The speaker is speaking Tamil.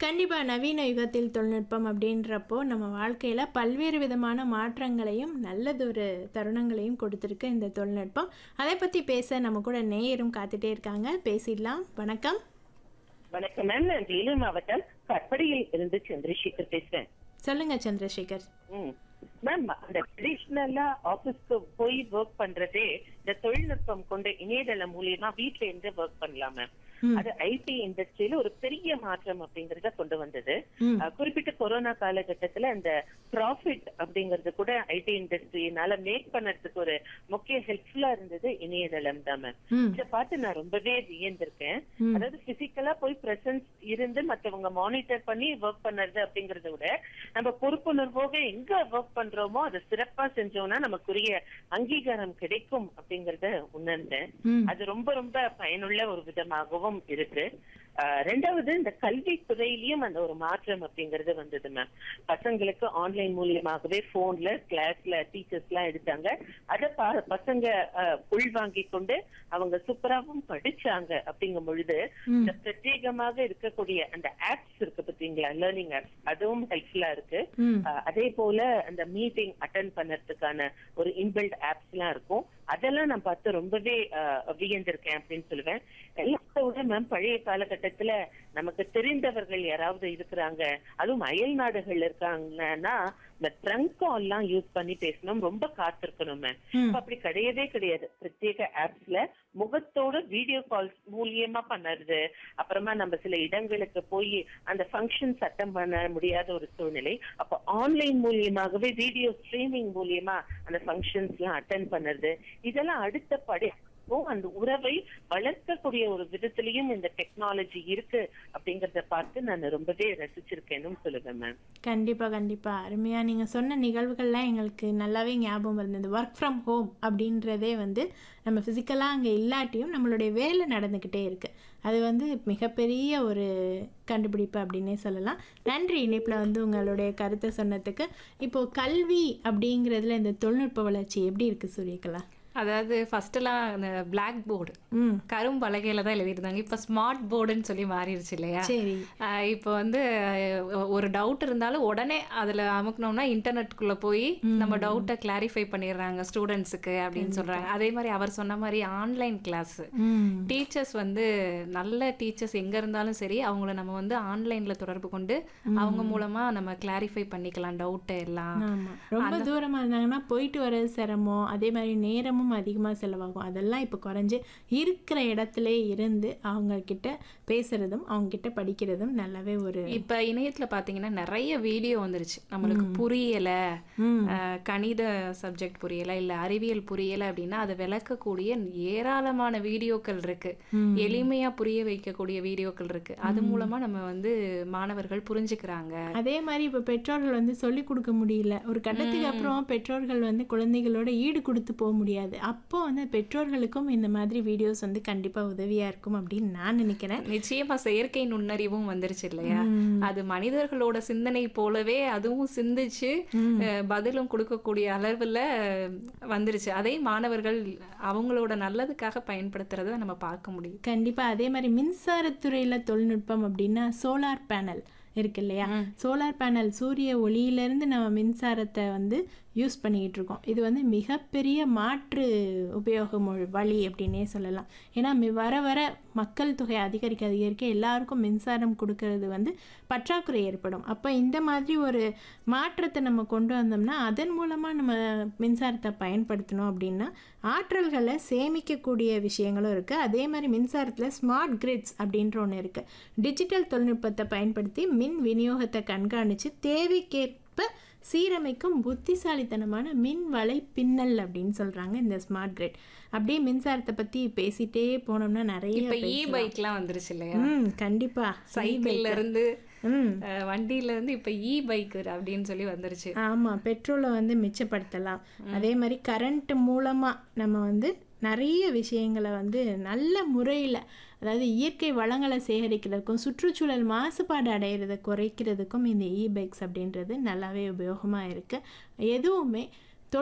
கண்டிப்பா நவீன யுகத்தில் தொழில்நுட்பம் அப்படின்றப்போ நம்ம வாழ்க்கையில பல்வேறு விதமான மாற்றங்களையும் நல்லதொரு தருணங்களையும் கொடுத்துருக்கு இந்த தொழில்நுட்பம் அதை பத்தி பேச நம்ம கூட நேயரும் காத்துட்டே இருக்காங்க பேசிடலாம் வணக்கம் வணக்கம் மேம் நான் வேலூர் மாவட்டம் கற்படியில் இருந்து சந்திரசேகர் பேசுறேன் சொல்லுங்க சந்திரசேகர் ம். மேம் அந்த ட்ரெடிஷ்னலா ஆபீஸ்க்கு போய் ஒர்க் பண்றதே இந்த தொழில்நுட்பம் கொண்ட இணையதளம் மூலியமா வீட்ல இருந்து ஒர்க் பண்ணலாம் மேம் ம். அது ஐடி இண்டஸ்ட்ரியில ஒரு பெரிய மாற்றம் அப்படிங்கறத கொண்டு வந்தது ம். அஹ், குறிப்பிட்ட கொரோனா காலகட்டத்துல அந்த ப்ராஃபிட் அப்படிங்கறது கூட ஐடி இண்டஸ்ட்ரியினால மேக் பண்ணறதுக்கு ஒரு முக்கிய ஹெல்ப்ஃபுல்லா இருந்தது இணையதளம் தான் மேம் ம் இத பார்த்து நான் ரொம்பவே வியந்திருக்கேன் ம். அதாவது பிசிக்கலா போய் பிரசன்ஸ் இருந்து மத்தவங்க மானிட்டர் பண்ணி ஒர்க் பண்ணறது அப்படிங்கறத விட நம்ம பொறுப்புணர்வோக எங்க ஒர்க் பண்றோமோ அதை சிறப்பா செஞ்சோம்னா நமக்குரிய அங்கீகாரம் கிடைக்கும் அப்படிங்கறத உணர்ந்தேன் ம் அது ரொம்ப ரொம்ப பயனுள்ள ஒரு விதமாகவும் இருக்கு ஆஹ் ரெண்டாவது இந்த கல்வி துறையிலயும் அந்த ஒரு மாற்றம் அப்படிங்கறது வந்தது மேம் பசங்களுக்கு ஆன்லைன் மூலியமாகவே போன்ல கிளாஸ்ல டீச்சர்ஸ் எல்லாம் எடுத்தாங்க அத ப- பசங்க ஆஹ், உள்வாங்கி கொண்டு அவங்க சூப்பராகவும் படிச்சாங்க அப்படிங்கும் பொழுது ம். இந்த பிரத்யேகமாக இருக்கக்கூடிய அந்த ஆப்ஸ் இருக்கு பாத்தீங்களா லேர்னிங் ஆப்ஸ் அதுவும் ஹெல்ப்ஃபுல்லா இருக்கு ம் ஆஹ் அதே போல அந்த மீட்டிங் அட்டன் பண்ணறதுக்கான ஒரு இன்பில்ட் ஆப்ஸ் எல்லாம் இருக்கும் அதெல்லாம் நான் பார்த்து ரொம்பவே ஆஹ், வியந்திருக்கேன் அப்படின்னு சொல்லுவேன் எல்லாத்த விட மேம் பழைய காலகட்டத்துல நமக்கு தெரிந்தவர்கள் யாராவது இருக்கிறாங்க அதுவும் அயல் நாடுகள் இருக்காங்கன்னா இந்த ட்ரங்க் கால் எல்லாம் யூஸ் பண்ணி பேசணும் ரொம்ப காத்திருக்கணும் மேம் ம். இப்ப அப்படி கிடையவே கிடையாது பிரத்யேக ஆப்ஸ்ல முகத்தோட வீடியோ கால்ஸ் மூலியமா பண்ணறது அப்புறமா நம்ம சில இடங்களுக்கு போய் அந்த ஃபங்க்ஷன்ஸ் அட்டன் பண்ண முடியாத ஒரு சூழ்நிலை அப்ப ஆன்லைன் மூலியமாகவே வீடியோ ஸ்ட்ரீமிங் மூலியமா அந்த ஃபங்க்ஷன்ஸ் எல்லாம் அட்டன் பண்ணுறது இதெல்லாம் அடுத்த படி அந்த உறவை வளர்க்கக்கூடிய ஒரு விதத்திலையும் இந்த டெக்னாலஜி இருக்கு அப்படிங்கறத பார்த்து நான் ரொம்பவே ரசிச்சிருக்கேன்னு சொல்லுவேன் மேம் கண்டிப்பா கண்டிப்பா அருமையா நீங்க சொன்ன நிகழ்வுகள்லாம் எங்களுக்கு நல்லாவே ஞாபகம் இருந்தது ஒர்க் ஃப்ரம் ஹோம் அப்படின்றதே வந்து நம்ம ஃபிசிக்கலாக அங்கே இல்லாட்டியும் நம்மளுடைய வேலை நடந்துக்கிட்டே இருக்கு அது வந்து மிகப்பெரிய ஒரு கண்டுபிடிப்பு அப்படின்னே சொல்லலாம் நன்றி இணைப்பில் வந்து உங்களுடைய கருத்தை சொன்னதுக்கு இப்போ கல்வி அப்படிங்கிறதுல இந்த தொழில்நுட்ப வளர்ச்சி எப்படி இருக்கு சூரியகலா அதாவது ஃபர்ஸ்ட்லாம் அந்த பிளாக் போர்டு ம் கரும்பலகையில தான் எழுதிருந்தாங்க இப்போ ஸ்மார்ட் போர்டுன்னு சொல்லி மாறிடுச்சு இல்லையா சரி ஆஹ் இப்போ வந்து ஆஹ் ஒரு டவுட் இருந்தாலும் உடனே அதில் அமுக்கணும்னா இன்டர்நெட்டுக்குள்ளே போய் நம்ம டவுட்டை கிளாரிஃபை பண்ணிடுறாங்க ஸ்டூடெண்ட்ஸுக்கு அப்படின்னு சொல்கிறாங்க அதே மாதிரி அவர் சொன்ன மாதிரி ஆன்லைன் கிளாஸ் ம் டீச்சர்ஸ் வந்து நல்ல டீச்சர்ஸ் எங்கே இருந்தாலும் சரி அவங்கள நம்ம வந்து ஆன்லைனில் தொடர்பு கொண்டு அவங்க மூலமாக நம்ம கிளாரிஃபை பண்ணிக்கலாம் டவுட்டை எல்லாம் ஆமா ரொம்ப தூரமா இருந்தாங்கன்னா போயிட்டு வர்றது சிரமம் அதே மாதிரி நேரமும் அதிகமா செலவாகும் அதெல்லாம் இப்போ குறைஞ்சு இருக்கிற இடத்துல இருந்து அவங்க கிட்ட பேசுறதும் அவங்க கிட்ட படிக்கிறதும் நல்லாவே ஒரு இப்போ இணையத்தில் பார்த்தீங்கன்னா நிறைய வீடியோ வந்துருச்சு நம்மளுக்கு புரியல ம். அஹ், கணித சப்ஜெக்ட் புரியல இல்ல அறிவியல் புரியல அப்படின்னா அதை விளக்கக்கூடிய ஏராளமான வீடியோக்கள் இருக்கு எளிமையா புரிய வைக்கக்கூடிய வீடியோக்கள் இருக்கு அது மூலமா நம்ம வந்து மாணவர்கள் புரிஞ்சுக்கிறாங்க அதே மாதிரி இப்போ பெற்றோர்கள் வந்து சொல்லி கொடுக்க முடியல ஒரு கட்டத்துக்கு அப்புறம் பெற்றோர்கள் வந்து குழந்தைகளோட ஈடு கொடுத்து போக முடியாது அப்போ வந்து பெற்றோர்களுக்கும் இந்த மாதிரி வீடியோஸ் வந்து கண்டிப்பா உதவியா இருக்கும் அப்படின்னு நான் நினைக்கிறேன் நிச்சயமா செயற்கை நுண்ணறிவும் வந்துருச்சு இல்லையா அது மனிதர்களோட சிந்தனை போலவே அதுவும் சிந்திச்சு அஹ், பதிலும் கொடுக்கக்கூடிய அளவுல அஹ், வந்துருச்சு அதை மாணவர்கள் அவங்களோட நல்லதுக்காக பயன்படுத்துறத நம்ம பார்க்க முடியும் கண்டிப்பா அதே மாதிரி மின்சாரத்துறையில தொழில்நுட்பம் அப்படின்னா சோலார் பேனல் இருக்கு இல்லையா சோலார் பேனல் சூரிய ஒளியிலிருந்து நம்ம மின்சாரத்தை வந்து யூஸ் பண்ணிக்கிட்டு இருக்கோம் இது வந்து மிகப்பெரிய மாற்று உபயோக மொழி வழி அப்படின்னே சொல்லலாம் ஏன்னா மி- வர வர மக்கள் தொகை அதிகரிக்க அதிகரிக்க எல்லாருக்கும் மின்சாரம் கொடுக்கறது வந்து பற்றாக்குறை ஏற்படும் அப்போ இந்த மாதிரி ஒரு மாற்றத்தை நம்ம கொண்டு வந்தோம்னா அதன் மூலமாக நம்ம மின்சாரத்தை பயன்படுத்தணும் அப்படின்னா ஆற்றல்களை சேமிக்கக்கூடிய விஷயங்களும் இருக்குது அதே மாதிரி மின்சாரத்தில் ஸ்மார்ட் கிரிட்ஸ் அப்படின்ற ஒன்று இருக்குது டிஜிட்டல் தொழில்நுட்பத்தை பயன்படுத்தி மின் விநியோகத்தை கண்காணித்து தேவைக்கேற்ப சீரமைக்கும் புத்திசாலித்தனமான மின் வலை பின்னல் அப்படின்னு சொல்கிறாங்க இந்த ஸ்மார்ட் கிரிட் அப்படியே மின்சாரத்தை பற்றி பேசிட்டே போனோம்னா நிறைய இப்ப இ பேசலாம். பைக்லாம் வந்துருச்சு இல்லையா ம் கண்டிப்பா சைக்கிள்ல இருந்து ம் அஹ், வண்டியில இருந்து இப்ப இ பைக் அப்படின்னு சொல்லி வந்துருச்சு ஆமா பெட்ரோலை வந்து மிச்சப்படுத்தலாம் அதே மாதிரி கரண்ட் மூலமா நம்ம வந்து நிறைய விஷயங்களை வந்து நல்ல முறையில் அதாவது இயற்கை வளங்களை சேகரிக்கிறதுக்கும் சுற்றுச்சூழல் மாசுபாடு அடையிறதை குறைக்கிறதுக்கும் இந்த இ பைக்ஸ் அப்படின்றது நல்லாவே உபயோகமாக இருக்குது எதுவுமே